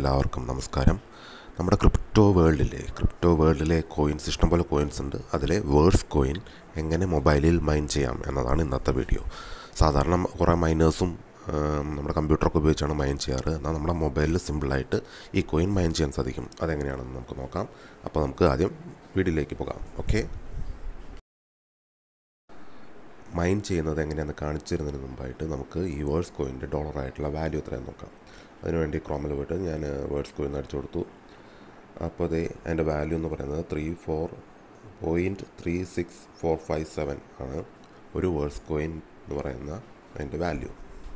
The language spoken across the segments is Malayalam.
എല്ലാവർക്കും നമസ്കാരം നമ്മുടെ ക്രിപ്റ്റോ വേൾഡിലെ ക്രിപ്റ്റോ വേൾഡിലെ കോയിൻസ് ഇഷ്ടംപോലെ കോയിൻസ് ഉണ്ട് അതിലെ വേഴ്സ് കോയിൻ എങ്ങനെ മൊബൈലിൽ മൈൻ ചെയ്യാം എന്നതാണ് ഇന്നത്തെ വീഡിയോ സാധാരണ കുറേ മൈനേഴ്സും നമ്മുടെ കമ്പ്യൂട്ടറൊക്കെ ഉപയോഗിച്ചാണ് മൈൻ ചെയ്യാറ് എന്നാൽ നമ്മുടെ മൊബൈലിൽ സിമ്പിളായിട്ട് ഈ കോയിൻ മൈൻ ചെയ്യാൻ സാധിക്കും അതെങ്ങനെയാണെന്ന് നമുക്ക് നോക്കാം അപ്പോൾ നമുക്ക് ആദ്യം വീഡിയോയിലേക്ക് പോകാം ഓക്കെ മൈൻ ചെയ്യുന്നത് എങ്ങനെയാണെന്ന് കാണിച്ചു തരുന്നതിന് മുമ്പായിട്ട് നമുക്ക് ഈ വേഴ്സ് കോയിൻ്റെ ഡോളറായിട്ടുള്ള വാല്യൂ എത്രയാണെന്ന് നോക്കാം അതിനുവേണ്ടി ക്രോമിൽ പോയിട്ട് ഞാൻ വേർഡ്സ് കോയിൻ അടിച്ചു കൊടുത്തു അപ്പോൾ അതേ അതിൻ്റെ വാല്യൂ എന്ന് പറയുന്നത് three four point three six four five seven ആണ് ഒരു വേർഡ്സ് കോയിൻ എന്ന് പറയുന്ന അതിൻ്റെ വാല്യൂ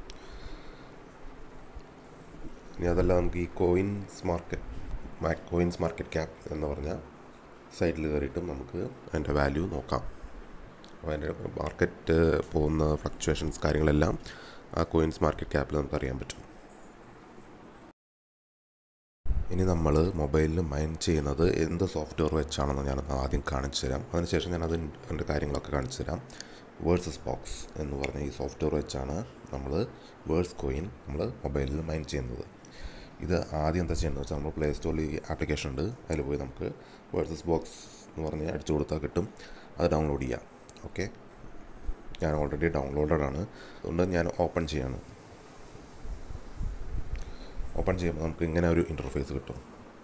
ഇനി അതല്ല നമുക്ക് ഈ coins market coins market cap എന്ന് പറഞ്ഞ സൈറ്റിൽ കയറിയിട്ടും നമുക്ക് അതിൻ്റെ വാല്യൂ നോക്കാം അപ്പോൾ അതിൻ്റെ മാർക്കറ്റ് പോകുന്ന ഫ്ലക്ച്വേഷൻസ് കാര്യങ്ങളെല്ലാം ആ കോയിൻസ് മാർക്കറ്റ് ക്യാപ്പിൽ നമുക്ക് അറിയാൻ പറ്റും ഇനി നമ്മൾ മൊബൈലിൽ മൈൻ ചെയ്യുന്നത് എന്ത് സോഫ്റ്റ്വെയർ വെച്ചാണെന്ന് ഞാൻ ആദ്യം കാണിച്ചു തരാം അതിനുശേഷം ഞാൻ അതിന് അതിൻ്റെ കാര്യങ്ങളൊക്കെ കാണിച്ചു തരാം വേഴ്സസ് ബോക്സ് എന്ന് പറഞ്ഞ ഈ സോഫ്റ്റ്വെയർ വെച്ചാണ് നമ്മൾ വേഴ്സ് കോയിൻ നമ്മൾ മൊബൈലിൽ മൈൻ ചെയ്യുന്നത് ഇത് ആദ്യം എന്താ ചെയ്യുന്നത് വെച്ചാൽ നമ്മൾ പ്ലേ സ്റ്റോറിൽ ഈ ആപ്ലിക്കേഷൻ ഉണ്ട് അതിൽ പോയി നമുക്ക് വേഴ്സസ് ബോക്സ് എന്ന് പറഞ്ഞ് അടിച്ചു കൊടുത്താൽ കിട്ടും അത് ഡൗൺലോഡ് ചെയ്യാം ഓക്കെ ഞാൻ ഓൾറെഡി ഡൗൺലോഡഡ് ആണ് അതുകൊണ്ട് ഞാൻ ഓപ്പൺ ചെയ്യാണ് ഓപ്പൺ ചെയ്യുമ്പോൾ നമുക്ക് ഇങ്ങനെ ഒരു ഇൻ്റർഫേസ് കിട്ടും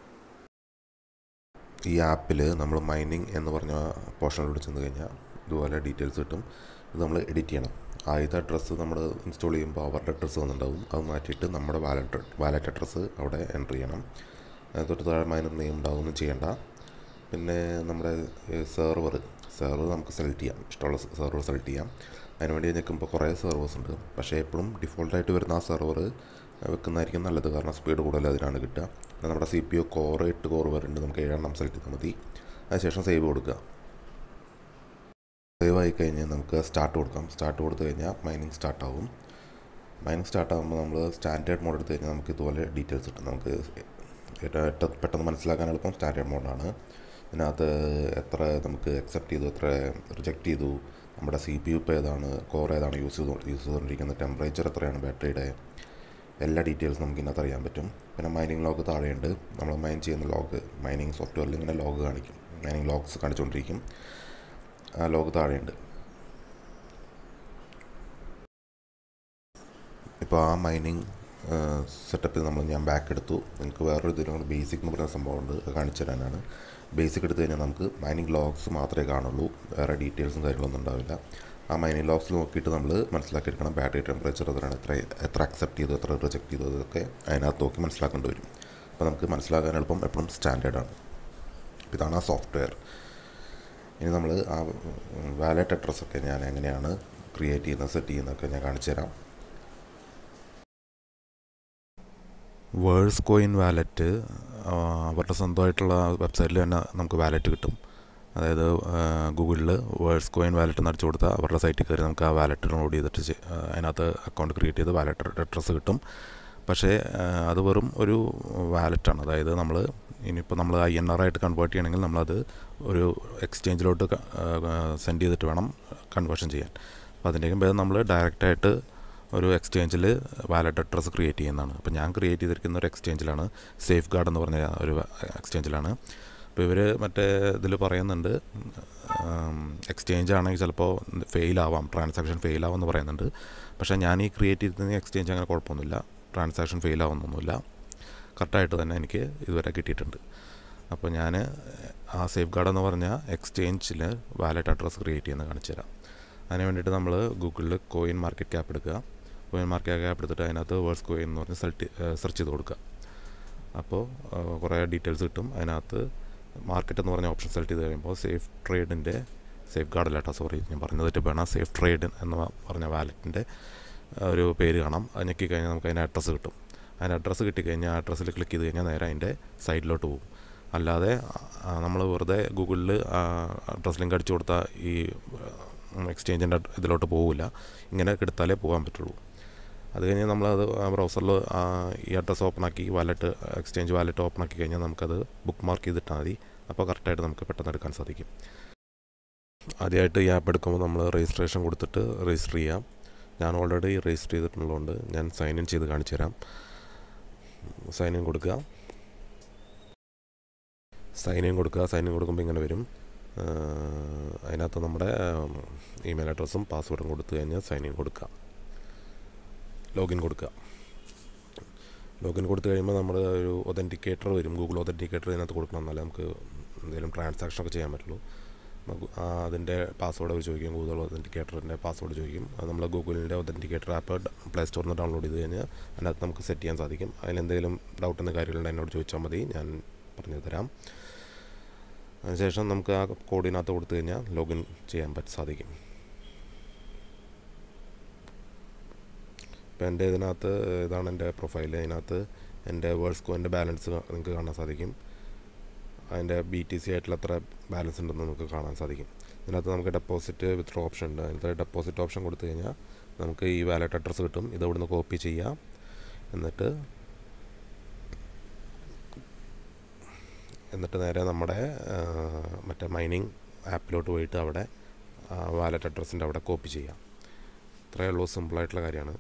ഈ ആപ്പിൽ നമ്മൾ മൈനിങ് എന്ന് പറഞ്ഞ പോർഷനിലൂടെ ചെന്ന് കഴിഞ്ഞാൽ ഇതുപോലെ ഡീറ്റെയിൽസ് കിട്ടും ഇത് നമ്മൾ എഡിറ്റ് ചെയ്യണം ആദ്യത്തെ അഡ്രസ്സ് നമ്മൾ ഇൻസ്റ്റാൾ ചെയ്യുമ്പോൾ അവരുടെ അഡ്രസ്സ് വന്നിട്ടുണ്ടാവും അത് മാറ്റിയിട്ട് നമ്മുടെ വാലറ്റ് വാലറ്റ് അഡ്രസ്സ് അവിടെ എൻ്റർ ചെയ്യണം തൊട്ട് താഴെ മൈനർ നെയിം ഉണ്ടാവും ഒന്നും ചെയ്യേണ്ട പിന്നെ നമ്മുടെ സെർവർ സെർവർ നമുക്ക് സെലക്ട് ചെയ്യാം ഇഷ്ടമുള്ള സെർവർ സെലക്ട് ചെയ്യാം അതിനുവേണ്ടി നിൽക്കുമ്പോൾ കുറേ സെർവേഴ്സ് ഉണ്ട് പക്ഷേ എപ്പോഴും ഡിഫോൾട്ടായിട്ട് വരുന്ന ആ സെർവർ വെക്കുന്നതായിരിക്കും നല്ലത് കാരണം സ്പീഡ് കൂടുതൽ അതിനാണ് കിട്ടുക നമ്മുടെ സി പി യു കോർ എട്ട് കോർ വരുന്നുണ്ട് നമുക്ക് ഏഴെണ്ണം സെലക്ട് ചെയ്താൽ മതി അതിനുശേഷം സേവ് കൊടുക്കുക സേവ് ആയി കഴിഞ്ഞാൽ നമുക്ക് സ്റ്റാർട്ട് കൊടുക്കാം സ്റ്റാർട്ട് കൊടുത്തു കഴിഞ്ഞാൽ മൈനിങ് സ്റ്റാർട്ട് ആവും മൈനിങ് സ്റ്റാർട്ട് ആകുമ്പോൾ നമ്മൾ സ്റ്റാൻഡേർഡ് മോഡ് എടുത്തു കഴിഞ്ഞാൽ നമുക്ക് ഇതുപോലെ ഡീറ്റെയിൽസ് കിട്ടും നമുക്ക് പെട്ടെന്ന് മനസ്സിലാക്കാൻ എളുപ്പം സ്റ്റാൻഡേർഡ് മോഡാണ് ഇതിനകത്ത് എത്ര നമുക്ക് അക്സെപ്റ്റ് ചെയ്തു എത്ര റിജക്റ്റ് ചെയ്തു നമ്മുടെ സി പി യു ഇപ്പോൾ ഏതാണ് കോർ ഏതാണ് യൂസ് ചെയ്തു യൂസ് ചെയ്തുകൊണ്ടിരിക്കുന്നത് ടെമ്പറേച്ചർ എത്രയാണ് ബാറ്ററിയുടെ എല്ലാ ഡീറ്റെയിൽസും നമുക്ക് ഇതിനകത്ത് അറിയാൻ പറ്റും പിന്നെ മൈനിങ് ലോഗ് താഴെയുണ്ട് നമ്മൾ മൈൻ ചെയ്യുന്ന ലോഗ് മൈനിങ് സോഫ്റ്റ്വെയറിൽ ഇങ്ങനെ ലോഗ് കാണിക്കും മൈനിങ് ലോഗ്സ് കാണിച്ചുകൊണ്ടിരിക്കും ആ ലോഗ് താഴെയുണ്ട് ഇപ്പോൾ ആ മൈനിങ് സെറ്റപ്പിൽ നമ്മൾ ഞാൻ ബാക്ക് എടുത്തു നിങ്ങൾക്ക് വേറൊരു ഇതിലും കൂടെ ബേസിക് എന്ന് പറയുന്ന സംഭവമുണ്ട് അത് കാണിച്ചു തരാനാണ് ബേസിക് എടുത്തു കഴിഞ്ഞാൽ നമുക്ക് മൈനിങ് ലോഗ്സ് മാത്രമേ കാണുള്ളൂ വേറെ ഡീറ്റെയിൽസും കാര്യങ്ങളൊന്നും ഉണ്ടാവില്ല ആ മൈനിങ് ലോഗ്സ് നോക്കിയിട്ട് നമ്മൾ മനസ്സിലാക്കിയെടുക്കണം ബാറ്ററി ടെമ്പറേച്ചർ എത്രയാണ് എത്ര എത്ര അക്സെപ്റ്റ് ചെയ്തു എത്ര റിജക്റ്റ് ചെയ്തു അതൊക്കെ അതിനകത്ത് നോക്കി മനസ്സിലാക്കേണ്ടി വരും അപ്പോൾ നമുക്ക് മനസ്സിലാക്കാൻ എളുപ്പം എപ്പോഴും സ്റ്റാൻഡേർഡാണ് ഇതാണ് ആ സോഫ്റ്റ്വെയർ ഇനി നമ്മൾ ആ വാലറ്റ് അഡ്രസ്സൊക്കെ ഞാൻ എങ്ങനെയാണ് ക്രിയേറ്റ് ചെയ്യുന്നത് സെറ്റ് ചെയ്യുന്നതൊക്കെ ഞാൻ കാണിച്ചു തരാം വേഴ്സ് കോയിൻ വാലറ്റ് അവരുടെ സ്വന്തമായിട്ടുള്ള വെബ്സൈറ്റിൽ തന്നെ നമുക്ക് വാലറ്റ് കിട്ടും അതായത് ഗൂഗിളിൽ വേഴ്സ് കോയിൻ വാലറ്റ് എന്ന് അടിച്ചു കൊടുത്താൽ അവരുടെ സൈറ്റിൽ കയറി നമുക്ക് ആ വാലറ്റ് ഡൗൺലോഡ് ചെയ്തിട്ട് അതിനകത്ത് അക്കൗണ്ട് ക്രിയേറ്റ് ചെയ്ത് വാലറ്റ് അഡ്രസ്സ് കിട്ടും പക്ഷേ അത് വെറും ഒരു വാലറ്റാണ് അതായത് നമ്മൾ ഇനിയിപ്പോൾ നമ്മൾ ഐ എൻ ആർ ആയിട്ട് കൺവേർട്ട് ചെയ്യണമെങ്കിൽ നമ്മളത് ഒരു എക്സ്ചേഞ്ചിലോട്ട് സെൻഡ് ചെയ്തിട്ട് വേണം കൺവേർഷൻ ചെയ്യാൻ അപ്പോൾ അതിൻ്റെയും ഭേദം നമ്മൾ ഡയറക്റ്റായിട്ട് ഒരു എക്സ്ചേഞ്ചിൽ വാലറ്റ് അഡ്രസ്സ് ക്രിയേറ്റ് ചെയ്യുന്നതാണ് അപ്പോൾ ഞാൻ ക്രിയേറ്റ് ചെയ്തിരിക്കുന്ന ഒരു എക്സ്ചേഞ്ചിലാണ് സേഫ് ഗാർഡ് എന്ന് പറഞ്ഞ ഒരു എക്സ്ചേഞ്ചിലാണ് അപ്പോൾ ഇവർ മറ്റേ ഇതിൽ പറയുന്നുണ്ട് എക്സ്ചേഞ്ച് ആണെങ്കിൽ ചിലപ്പോൾ ഫെയിൽ ആവാം ട്രാൻസാക്ഷൻ ഫെയിൽ ആവാമെന്ന് പറയുന്നുണ്ട് പക്ഷേ ഞാൻ ഈ ക്രിയേറ്റ് ചെയ്തിരുന്ന എക്സ്ചേഞ്ച് അങ്ങനെ കുഴപ്പമൊന്നുമില്ല ട്രാൻസാക്ഷൻ ഫെയിൽ ആവുന്നൊന്നുമില്ല കറക്റ്റായിട്ട് തന്നെ എനിക്ക് ഇതുവരെ കിട്ടിയിട്ടുണ്ട് അപ്പോൾ ഞാൻ ആ സേഫ് ഗാർഡ് എന്ന് പറഞ്ഞ എക്സ്ചേഞ്ചിൽ വാലറ്റ് അഡ്രസ്സ് ക്രിയേറ്റ് ചെയ്യുന്നത് കാണിച്ചു തരാം അതിന് വേണ്ടിയിട്ട് നമ്മൾ ഗൂഗിളിൽ കോയിൻ മാർക്കറ്റ് ക്യാപ്പ് എടുക്കുക കോയിൻ മാർക്കറ്റ് ക്യാപ്പ് എടുത്തിട്ട് അതിനകത്ത് വേഴ്സ് കോയിൻ എന്ന് പറഞ്ഞ് സെലക്ട് സെർച്ച് ചെയ്ത് കൊടുക്കുക അപ്പോൾ കുറേ ഡീറ്റെയിൽസ് കിട്ടും അതിനകത്ത് മാർക്കറ്റ് എന്ന് പറഞ്ഞ ഓപ്ഷൻ സെലക്ട് ചെയ്ത് കഴിയുമ്പോൾ സേഫ് ട്രേഡിൻ്റെ സേഫ് ഗാർഡ് അല്ല കേട്ടോ സോറി ഞാൻ പറഞ്ഞത് തെറ്റ് വേണം സേഫ് ട്രേഡ് എന്ന് പറഞ്ഞ വാലറ്റിൻ്റെ ഒരു പേര് കാണാം അത് ഞെക്കി കഴിഞ്ഞാൽ നമുക്ക് അതിൻ്റെ അഡ്രസ്സ് കിട്ടും അതിൻ്റെ അഡ്രസ്സ് കിട്ടിക്കഴിഞ്ഞാൽ ആ അഡ്രസ്സിൽ ക്ലിക്ക് ചെയ്ത് കഴിഞ്ഞാൽ നേരെ അതിൻ്റെ സൈഡിലോട്ട് പോകും അല്ലാതെ നമ്മൾ വെറുതെ ഗൂഗിളിൽ അഡ്രസ് ലിങ്ക് അടിച്ചു കൊടുത്താൽ ഈ എക്സ്ചേഞ്ചിൻ്റെ ഇതിലോട്ട് പോകില്ല ഇങ്ങനെ എടുത്താലേ പോകാൻ പറ്റുള്ളൂ അത് കഴിഞ്ഞ് നമ്മളത് ബ്രൗസറിൽ ഈ അഡ്രസ്സ് ഓപ്പൺ ആക്കി വാലറ്റ് എക്സ്ചേഞ്ച് വാലറ്റ് ഓപ്പൺ ആക്കി കഴിഞ്ഞാൽ നമുക്കത് ബുക്ക് മാർക്ക് ചെയ്തിട്ടാൽ മതി അപ്പോൾ കറക്റ്റായിട്ട് നമുക്ക് പെട്ടെന്ന് എടുക്കാൻ സാധിക്കും ആദ്യമായിട്ട് ഈ ആപ്പ് എടുക്കുമ്പോൾ നമ്മൾ രജിസ്ട്രേഷൻ കൊടുത്തിട്ട് രജിസ്റ്റർ ചെയ്യാം ഞാൻ ഓൾറെഡി രജിസ്റ്റർ ചെയ്തിട്ടുള്ളതുകൊണ്ട് ഞാൻ സൈൻ ഇൻ ചെയ്ത് കാണിച്ചു തരാം സൈൻ ഇൻ കൊടുക്കുക സൈൻ ഇൻ കൊടുക്കുക സൈൻ ഇൻ കൊടുക്കുമ്പോൾ ഇങ്ങനെ വരും അതിനകത്ത് നമ്മുടെ ഇമെയിൽ അഡ്രസ്സും പാസ്വേഡും കൊടുത്തു കഴിഞ്ഞാൽ സൈൻ ഇൻ കൊടുക്കുക ലോഗിൻ കൊടുക്കുക ലോഗിൻ കൊടുത്തു കഴിയുമ്പോൾ നമ്മൾ ഒരു ഒതൻറ്റിക്കേറ്റർ വരും ഗൂഗിൾ ഒതൻറ്റിക്കേറ്റർ ഇതിനകത്ത് കൊടുക്കണം എന്നാലേ നമുക്ക് എന്തെങ്കിലും ട്രാൻസാക്ഷൻ ഒക്കെ ചെയ്യാൻ പറ്റുള്ളൂ അതിൻ്റെ പാസ്വേഡ് അവർ ചോദിക്കും ഗൂഗിൾ ഒതൻറ്റിക്കേറ്ററിൻ്റെ പാസ്വേഡ് ചോദിക്കും അത് നമ്മൾ ഗൂഗിളിൻ്റെ ഒതൻറ്റിക്കേറ്റർ ആപ്പ് പ്ലേ സ്റ്റോറിൽ നിന്ന് ഡൗൺലോഡ് ചെയ്ത് കഴിഞ്ഞാൽ അതിനകത്ത് നമുക്ക് സെറ്റ് ചെയ്യാൻ സാധിക്കും അതിലെന്തെങ്കിലും ഡൗട്ട് എന്ന കാര്യങ്ങളുണ്ട് എന്നോട് ചോദിച്ചാൽ മതി ഞാൻ പറഞ്ഞു തരാം അതിനുശേഷം നമുക്ക് ആ കോഡിനകത്ത് കൊടുത്തു കഴിഞ്ഞാൽ ലോഗിൻ ചെയ്യാൻ പറ്റ സാധിക്കും ഇപ്പോൾ എൻ്റെ ഇതിനകത്ത് ഇതാണ് എൻ്റെ പ്രൊഫൈൽ അതിനകത്ത് എൻ്റെ വേൾഡ്സ് കോയിൻ്റെ ബാലൻസ് നിങ്ങൾക്ക് കാണാൻ സാധിക്കും അതിൻ്റെ ബി ടി സി ആയിട്ടുള്ള എത്ര ബാലൻസ് ഉണ്ടെന്ന് നമുക്ക് കാണാൻ സാധിക്കും ഇതിനകത്ത് നമുക്ക് ഡെപ്പോസിറ്റ് വിത്ഡ്രോ ഓപ്ഷൻ ഉണ്ട് അതിനകത്ത് ഡെപ്പോസിറ്റ് ഓപ്ഷൻ കൊടുത്തു കഴിഞ്ഞാൽ നമുക്ക് ഈ വാലറ്റ് അഡ്രസ്സ് കിട്ടും ഇത് ഇവിടുന്ന് കോപ്പി ചെയ്യാം എന്നിട്ട് എന്നിട്ട് നേരെ നമ്മുടെ മറ്റേ മൈനിങ് ആപ്പിലോട്ട് പോയിട്ട് അവിടെ വാലറ്റ് അഡ്രസ്സിൻ്റെ അവിടെ കോപ്പി ചെയ്യാം ഇത്രയേ ഉള്ളൂ സിമ്പിളായിട്ടുള്ള കാര്യമാണ്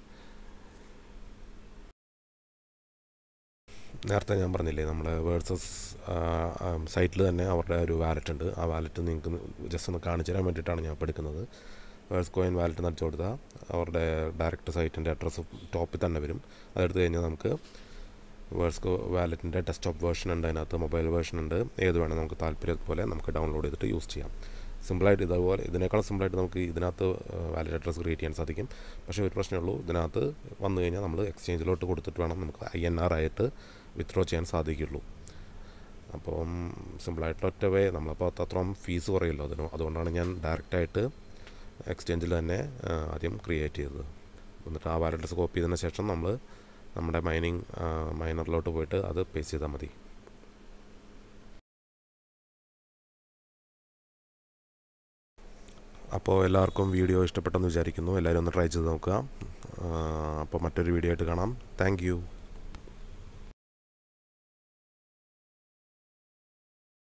നേരത്തെ ഞാൻ പറഞ്ഞില്ലേ നമ്മുടെ വേഴ്സസ് സൈറ്റിൽ തന്നെ അവരുടെ ഒരു വാലറ്റ് ഉണ്ട് ആ വാലറ്റ് നിങ്ങൾക്ക് ജസ്റ്റ് ഒന്ന് കാണിച്ചു തരാൻ വേണ്ടിയിട്ടാണ് ഞാൻ ഇപ്പോൾ എടുക്കുന്നത് വേഴ്സ് കോയിൻ വാലറ്റ് നടിച്ചു കൊടുത്താൽ അവരുടെ ഡയറക്റ്റ് സൈറ്റിൻ്റെ അഡ്രസ്സ് ടോപ്പിൽ തന്നെ വരും അതെടുത്ത് കഴിഞ്ഞാൽ നമുക്ക് വേഴ്സ് വാലറ്റിൻ്റെ ഡെസ്ക്ടോപ്പ് വേർഷൻ ഉണ്ട് അതിനകത്ത് മൊബൈൽ വേർഷൻ ഉണ്ട് ഏത് വേണം നമുക്ക് താല്പര്യം പോലെ നമുക്ക് ഡൗൺലോഡ് ചെയ്തിട്ട് യൂസ് ചെയ്യാം സിമ്പിളായിട്ട് ഇതേപോലെ ഇതിനേക്കാൾ സിമ്പിളായിട്ട് നമുക്ക് ഇതിനകത്ത് വാലറ്റ് അഡ്രസ്സ് ക്രിയേറ്റ് ചെയ്യാൻ സാധിക്കും പക്ഷേ ഒരു പ്രശ്നമേ ഉള്ളൂ ഇതിനകത്ത് വന്നു കഴിഞ്ഞാൽ നമ്മൾ എക്സ്ചേഞ്ചിലോട്ട് കൊടുത്തിട്ട് വേണം നമുക്ക് ഐ എൻ ആർ ആയിട്ട് വിത്ഡ്രോ ചെയ്യാൻ സാധിക്കുള്ളൂ അപ്പം സിമ്പിളായിട്ട് ഒറ്റ വേ നമ്മളപ്പോൾ അത്രയും ഫീസ് കുറയല്ലോ അതിന് അതുകൊണ്ടാണ് ഞാൻ ഡയറക്റ്റായിട്ട് എക്സ്ചേഞ്ചിൽ തന്നെ ആദ്യം ക്രിയേറ്റ് ചെയ്തത് എന്നിട്ട് ആ വാലറ്റ് അഡ്രസ്സ് കോപ്പി ചെയ്തതിന് ശേഷം നമ്മൾ നമ്മുടെ മൈനിങ് മൈനറിലോട്ട് പോയിട്ട് അത് പേസ്റ്റ് ചെയ്താൽ മതി അപ്പോൾ എല്ലാവർക്കും വീഡിയോ ഇഷ്ടപ്പെട്ടെന്ന് വിചാരിക്കുന്നു എല്ലാവരും ഒന്ന് ട്രൈ ചെയ്ത് നോക്കുക അപ്പോൾ മറ്റൊരു വീഡിയോ ആയിട്ട് കാണാം താങ്ക്